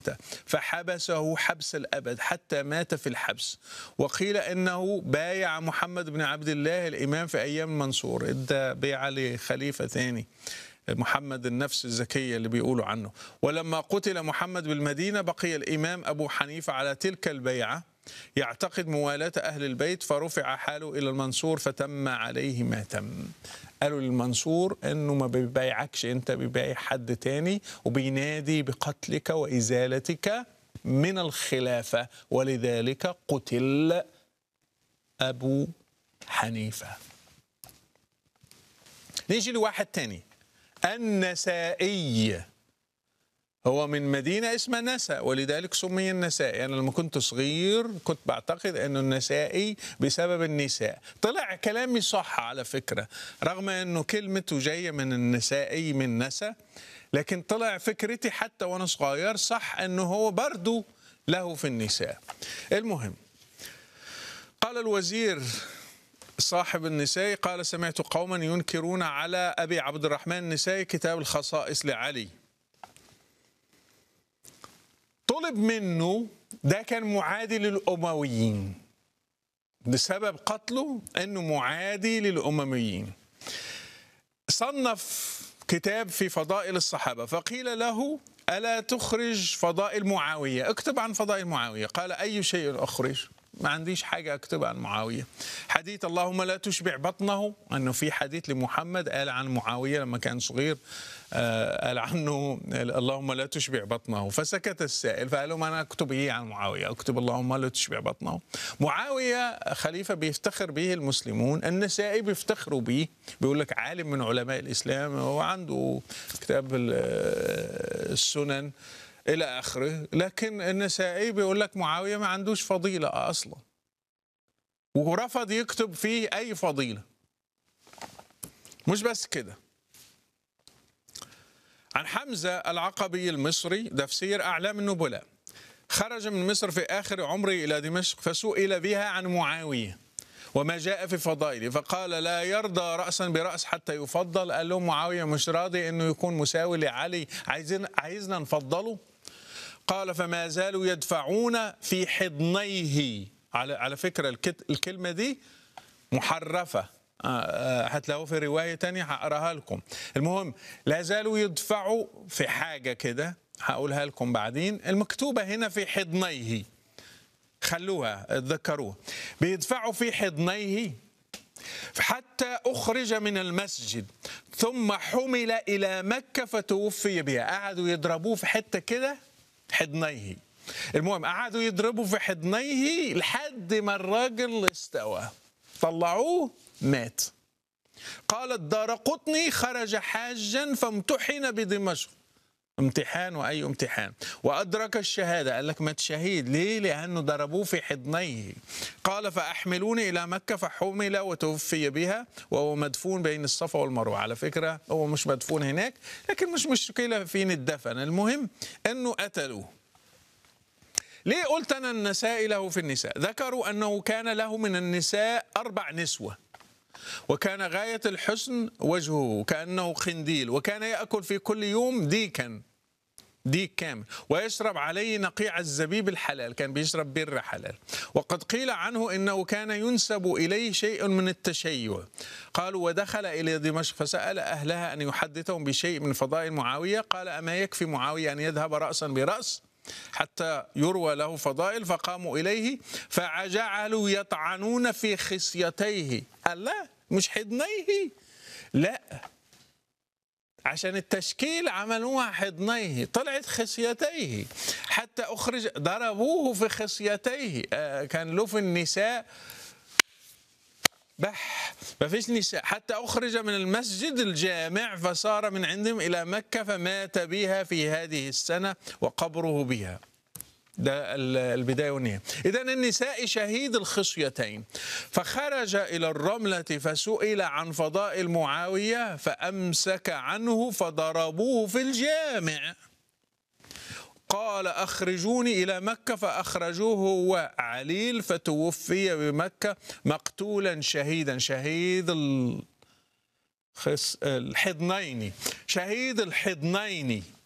فحبسه حبس الأبد حتى مات في الحبس وقيل إنه بايع محمد بن عبد الله الإمام في أيام منصور ادى بيعة لخليفة ثاني محمد النفس الزكية اللي بيقولوا عنه ولما قتل محمد بالمدينة بقي الإمام أبو حنيفة على تلك البيعة يعتقد موالاة أهل البيت فرفع حاله إلى المنصور فتم عليه ما تم قالوا للمنصور انه ما بيبايعكش انت بيبايع حد تاني وبينادي بقتلك وازالتك من الخلافه ولذلك قتل ابو حنيفه نيجي لواحد تاني النسائي هو من مدينة اسمها نسا ولذلك سمي النسائي أنا لما كنت صغير كنت بعتقد أنه النسائي بسبب النساء طلع كلامي صح على فكرة رغم أنه كلمته جاية من النسائي من نسا لكن طلع فكرتي حتى وأنا صغير صح أنه هو برضو له في النساء المهم قال الوزير صاحب النسائي قال سمعت قوما ينكرون على أبي عبد الرحمن النسائي كتاب الخصائص لعلي طلب منه ده كان معادي للأمويين بسبب قتله أنه معادي للأمويين صنف كتاب في فضائل الصحابة فقيل له ألا تخرج فضائل معاوية اكتب عن فضائل معاوية قال أي شيء أخرج ما عنديش حاجة أكتبها عن معاوية حديث اللهم لا تشبع بطنه أنه في حديث لمحمد قال عن معاوية لما كان صغير قال عنه اللهم لا تشبع بطنه فسكت السائل فقال لهم أنا أكتب إيه عن معاوية أكتب اللهم لا تشبع بطنه معاوية خليفة بيفتخر به المسلمون النسائي بيفتخروا به بيقول لك عالم من علماء الإسلام وعنده كتاب السنن الى اخره لكن النسائي بيقول لك معاويه ما عندوش فضيله اصلا ورفض يكتب فيه اي فضيله مش بس كده عن حمزه العقبي المصري ده في سير اعلام النبلاء خرج من مصر في اخر عمره الى دمشق فسئل بها عن معاويه وما جاء في فضائله فقال لا يرضى رأسا برأس حتى يفضل قال لهم معاوية مش راضي أنه يكون مساوي لعلي عايزين عايزنا نفضله قال فما زالوا يدفعون في حضنيه على على فكرة الكلمة دي محرفة هتلاقوه في رواية تانية هقراها لكم المهم لا زالوا يدفعوا في حاجة كده هقولها لكم بعدين المكتوبة هنا في حضنيه خلوها تذكروها بيدفعوا في حضنيه حتى أخرج من المسجد ثم حمل إلى مكة فتوفي بها قعدوا يضربوه في حتة كده حضنيه المهم قعدوا يضربوا في حضنيه لحد ما الراجل استوى طلعوه مات قال الدار قطني خرج حاجا فامتحن بدمشق امتحان واي امتحان وادرك الشهاده قال لك مات شهيد ليه لانه ضربوه في حضنيه قال فاحملوني الى مكه فحمل وتوفي بها وهو مدفون بين الصفا والمروه على فكره هو مش مدفون هناك لكن مش مشكله فين الدفن المهم انه قتلوه ليه قلت انا النساء له في النساء ذكروا انه كان له من النساء اربع نسوه وكان غاية الحسن وجهه كأنه خنديل وكان يأكل في كل يوم ديكا ديك كامل ويشرب عليه نقيع الزبيب الحلال كان بيشرب بر حلال وقد قيل عنه إنه كان ينسب إليه شيء من التشيع قالوا ودخل إلى دمشق فسأل أهلها أن يحدثهم بشيء من فضائل معاوية قال أما يكفي معاوية أن يذهب رأسا برأس حتى يروى له فضائل فقاموا إليه فجعلوا يطعنون في خصيتيه قال لا مش حضنيه لا عشان التشكيل عملوها حضنيه طلعت خصيتيه حتى أخرج ضربوه في خصيتيه كان له في النساء بح ما فيش نساء حتى أخرج من المسجد الجامع فصار من عندهم إلى مكة فمات بها في هذه السنة وقبره بها ده البداية والنهاية إذا النساء شهيد الخصيتين فخرج إلى الرملة فسئل عن فضائل معاوية فأمسك عنه فضربوه في الجامع قال أخرجوني إلى مكة فأخرجوه هو عليل فتوفي بمكة مقتولا شهيدا شهيد الحضنين شهيد الحضنين